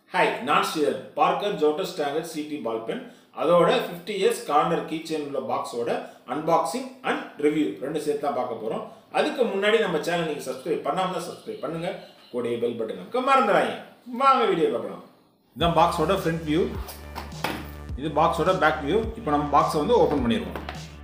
hi நான் Sridhar Parker jotter standard CT ball pen அதோட fifty years corner kitchen உள்ள பாக்ஸோட அன்பாக்சிங் அண்ட் ரிவ்யூ ரெண்டு சேர்த்து தான் பார்க்க போகிறோம் அதுக்கு முன்னாடி நம்ம சேனல் நீங்கள் சப்ஸ்கிரைப் பண்ணாமல் தான் சப்ஸ்கிரைப் பண்ணுங்க கூடிய பெல் பட்டன் நமக்கு மறந்துடாங்க வாங்க வீடியோ பார்க்கலாம் இதுதான் பாக்ஸோட ஃப்ரண்ட் வியூ இது பாக்ஸோட பேக் வியூ இப்போ நம்ம பாக்ஸை வந்து ஓப்பன் பண்ணிடுவோம்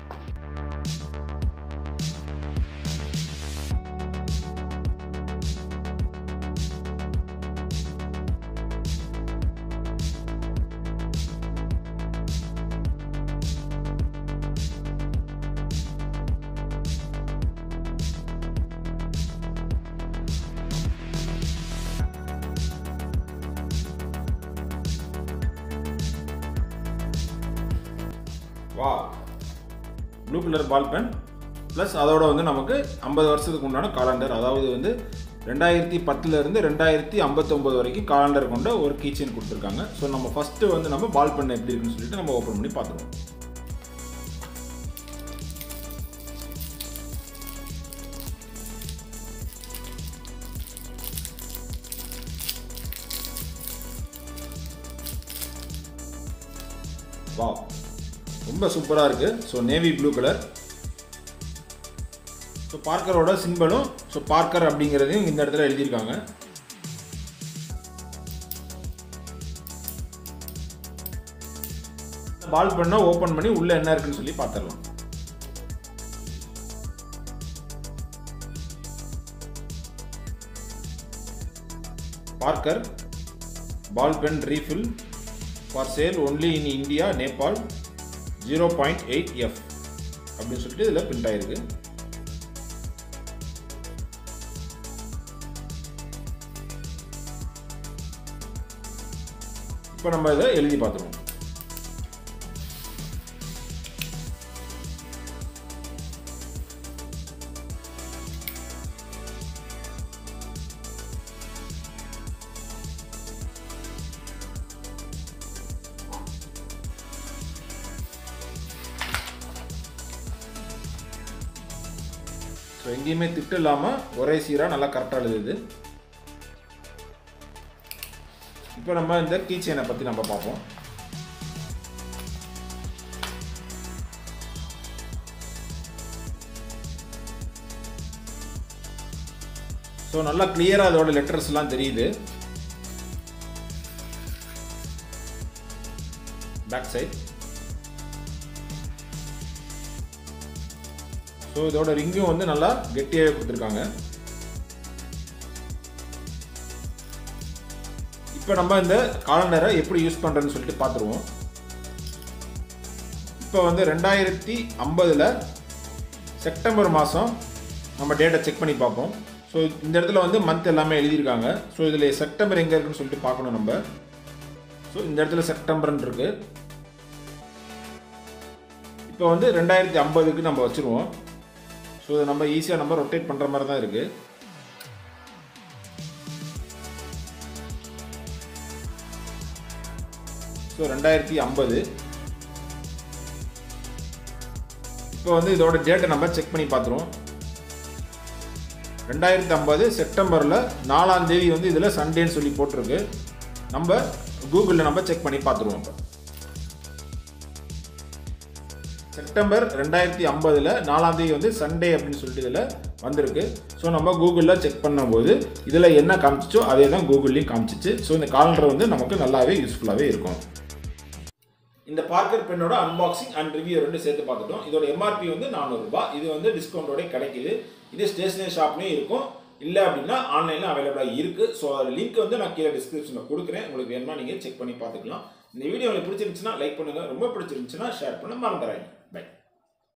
வா blue colour ball pen plus அதோட வந்து நமக்கு ஐம்பது வருஷத்துக்கு உண்டான காலண்டர் அதாவது வந்து ரெண்டாயிரத்தி பத்துலேருந்து ரெண்டாயிரத்தி ஐம்பத்தொம்போது வரைக்கும் காலண்டர் கொண்ட ஒரு கீச்சன் கொடுத்துருக்காங்க ஸோ நம்ம ஃபஸ்ட்டு வந்து நம்ம பால் பென் எப்படி இருக்குன்னு சொல்லிட்டு நம்ம ஓப்பன் பண்ணி பார்த்துருவோம் வா ரொம்ப சூப்பராக இருக்குது so navy blue colour so பார்க்கரோட சிம்பிளும் ஸோ பார்க்கர் அப்படிங்கிறதையும் இந்த இடத்துல எழுதியிருக்காங்க பால் பண்ண ஓப்பன் பண்ணி உள்ளே என்ன இருக்குன்னு சொல்லி பார்த்துடலாம் Parker ball pen refill for sale only in India Nepal zero point eight F அப்படின்னு சொல்லிட்டு இதில் பிரிண்ட் ஆயிருக்கு இப்போ நம்ம இதை எழுதி பார்த்துருவோம் ஸோ எங்கேயுமே திட்டு இல்லாமல் ஒரே சீராக நல்லா கரெக்டாக எழுதுது இப்போ நம்ம இந்த கீ செயினை பற்றி நம்ம பார்ப்போம் ஸோ நல்லா கிளியராக அதோட லெட்டர்ஸ்லாம் தெரியுது பேக் சைட் ஸோ இதோட ரிங்கும் வந்து நல்லா கெட்டியாகவே கொடுத்துருக்காங்க இப்போ நம்ம இந்த காலண்டரை எப்படி யூஸ் பண்ணுறதுன்னு சொல்லிட்டு பார்த்துருவோம் இப்போ வந்து ரெண்டாயிரத்தி ஐம்பதில் செப்டம்பர் மாதம் நம்ம டேட்டை செக் பண்ணி பார்ப்போம் ஸோ இந்த இடத்துல வந்து மந்த் எல்லாமே எழுதியிருக்காங்க ஸோ இதில் செப்டம்பர் எங்கே இருக்குன்னு சொல்லிட்டு பார்க்கணும் நம்ம ஸோ இந்த இடத்துல செப்டம்பர்னு இருக்குது இப்போ வந்து ரெண்டாயிரத்தி ஐம்பதுக்கு நம்ம வச்சுருவோம் ஸோ இதை நம்ம ஈஸியாக நம்ம ரொட்டேட் பண்ணுற மாதிரி தான் இருக்குது ஸோ ரெண்டாயிரத்தி ஐம்பது இப்போ வந்து இதோட டேட்டை நம்ம செக் பண்ணி பார்த்துருவோம் ரெண்டாயிரத்தி ஐம்பது செப்டம்பரில் நாலாம் தேதி வந்து இதில் சண்டேன்னு சொல்லி போட்டிருக்கு நம்ம கூகுளில் நம்ம செக் பண்ணி பார்த்துருவோம் இப்போ செப்டம்பர் ரெண்டாயிரத்தி ஐம்பதில் நாலாம் தேதி வந்து சண்டே அப்படின்னு சொல்லிட்டு இதில் வந்திருக்கு ஸோ நம்ம கூகுளில் செக் பண்ணும்போது இதில் என்ன காமிச்சிச்சோ அதே தான் கூகுள்லேயும் காமிச்சிச்சு ஸோ இந்த காலண்டர் வந்து நமக்கு நல்லாவே யூஸ்ஃபுல்லாகவே இருக்கும் இந்த பார்க்கர் பெண்ணோட அன்பாக்சிங் அண்ட் ரிவ்யூ ரெண்டு சேர்த்து பார்த்துட்டோம் இதோட எம்ஆர்பி வந்து நானூறுரூபா இது வந்து டிஸ்கவுண்டோட கிடைக்குது இது ஸ்டேஷனரி ஷாப்லேயும் இருக்கும் இல்லை அப்படின்னா ஆன்லைனில் அவைலபிளாக இருக்குது ஸோ அதோட லிங்க் வந்து நான் கீழே டிஸ்கிரிப்ஷனில் கொடுக்குறேன் உங்களுக்கு வேணுமா நீங்கள் செக் பண்ணி பார்த்துக்கலாம் இந்த வீடியோ உங்களுக்கு பிடிச்சிருந்துச்சுன்னா லைக் பண்ணுங்கள் ரொம்ப பிடிச்சிருந்துச்சுன்னா ஷேர் பண்ண மறந்துடாதீங்க பை